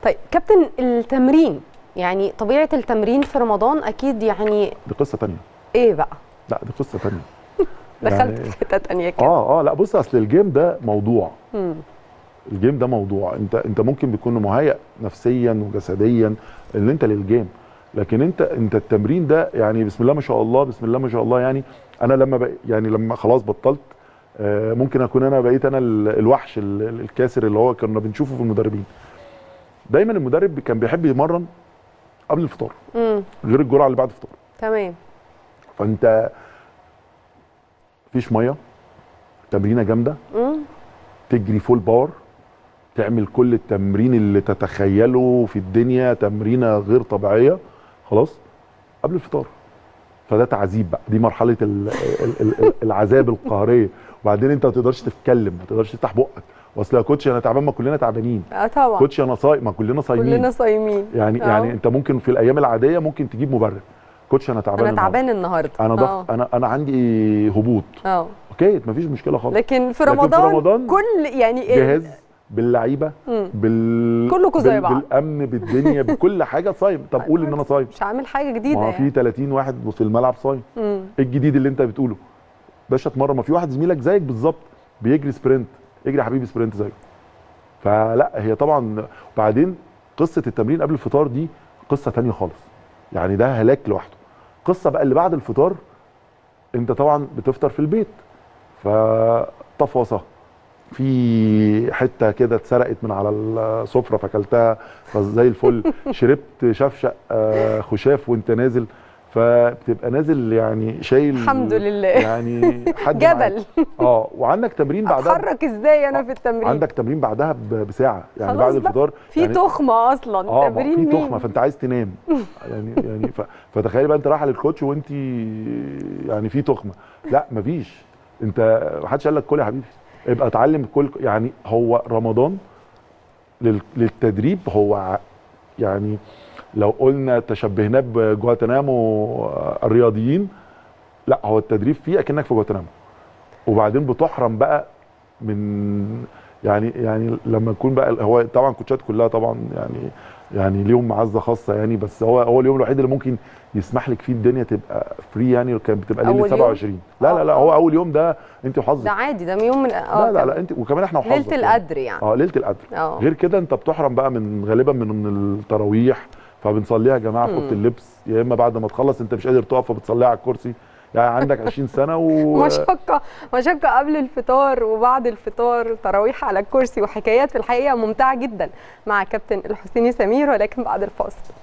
طيب كابتن التمرين يعني طبيعه التمرين في رمضان اكيد يعني دي قصه تانية ايه بقى لا دي قصه تانية دخلت يعني- في حته تانيه كده اه اه لا بص اصل الجيم ده موضوع مم. الجيم ده موضوع انت انت ممكن بتكون مهيأ نفسيا وجسديا ان انت للجيم لكن انت انت التمرين ده يعني بسم الله ما شاء الله بسم الله ما شاء الله يعني انا لما بق يعني لما خلاص بطلت آه، ممكن اكون انا بقيت انا ال- الوحش ال- ال- الكاسر اللي هو كنا بنشوفه في المدربين دايما المدرب كان بيحب يمرن قبل الفطار مم. غير الجرعه اللي بعد الفطار تمام فانت مفيش ميه تمرينه جامده مم. تجري فول باور تعمل كل التمرين اللي تتخيله في الدنيا تمرينه غير طبيعيه خلاص قبل الفطار فده تعذيب بقى دي مرحله ال ال ال العذاب القهريه وبعدين انت ما تقدرش تتكلم ما تقدرش تفتح بقك واصل يا كوتش انا تعبان ما كلنا تعبانين اه طبعا كوتش انا صايم ما كلنا صايمين كلنا صايمين يعني آه. يعني انت ممكن في الايام العاديه ممكن تجيب مبرر كوتش انا تعبان انا النهاردة. تعبان النهارده انا آه. ضغط انا انا عندي هبوط اه اوكي مفيش مشكله خالص لكن في لكن في رمضان, رمضان كل يعني ال- جاهز باللعيبه مم. بال كلكوا زي بال... بعض. بالامن بالدنيا بكل حاجه صايم طب قول ان انا صايم مش عامل حاجه جديده ما هو في يعني 30 واحد في الملعب صايم مم. ايه الجديد اللي انت بتقوله باشا اتمرن ما في واحد زميلك زيك بالظبط بيجري سبرنت اجري يا حبيبي سبرنت زيه فلا هي طبعا بعدين قصه التمرين قبل الفطار دي قصه تانية خالص يعني ده هلاك لوحده قصه بقى اللي بعد الفطار انت طبعا بتفطر في البيت فتفوصه في حته كده اتسرقت من على السفره فاكلتها فزي الفل شربت شفشق آه، خشاف وانت نازل فبتبقى نازل يعني شايل الحمد لله يعني حد معاك. جبل اه وعندك تمرين بعدها اتحرك ازاي انا في التمرين عندك تمرين بعدها ب- بساعه يعني خلاص بعد بقى. الفطار في يعني تخمه اصلا اه ما تمرين في مين تخمه فانت عايز تنام يعني يعني ف... فتخيل بقى انت رايح للكوتش وانت يعني في تخمه لا مفيش انت محدش قال لك كل يا حبيبي ابقى اتعلم كل يعني هو رمضان لل... للتدريب هو ع- يعني لو قلنا تشبهناه بجواتنامو الرياضيين لا هو التدريب فيه اكنك في جواتنامو وبعدين بتحرم بقى من يعني يعني لما يكون بقى هو طبعا الكوتشات كلها طبعا يعني يعني ليهم معزه خاصه يعني بس هو هو اليوم الوحيد اللي ممكن يسمح لك فيه الدنيا تبقى فري يعني كانت بتبقى أول ليله يوم؟ 27 لا لا لا هو اول يوم ده انت وحظك ده عادي ده يوم من اه لا لا لا كان انت وكمان احنا وحظك ليله يعني. القدر يعني اه ليله القدر اه غير كده انت بتحرم بقى من غالبا من من التراويح فبنصليها يا جماعه في اوضه مم. اللبس يا اما بعد ما تخلص انت مش قادر تقف فبتصليها على الكرسي يعني عندك 20 سنه و مشقة مشقة قبل الفطار وبعد الفطار تراويح على الكرسي وحكايات في الحقيقة ممتعة جدا مع كابتن الحسيني سمير ولكن بعد الفاصل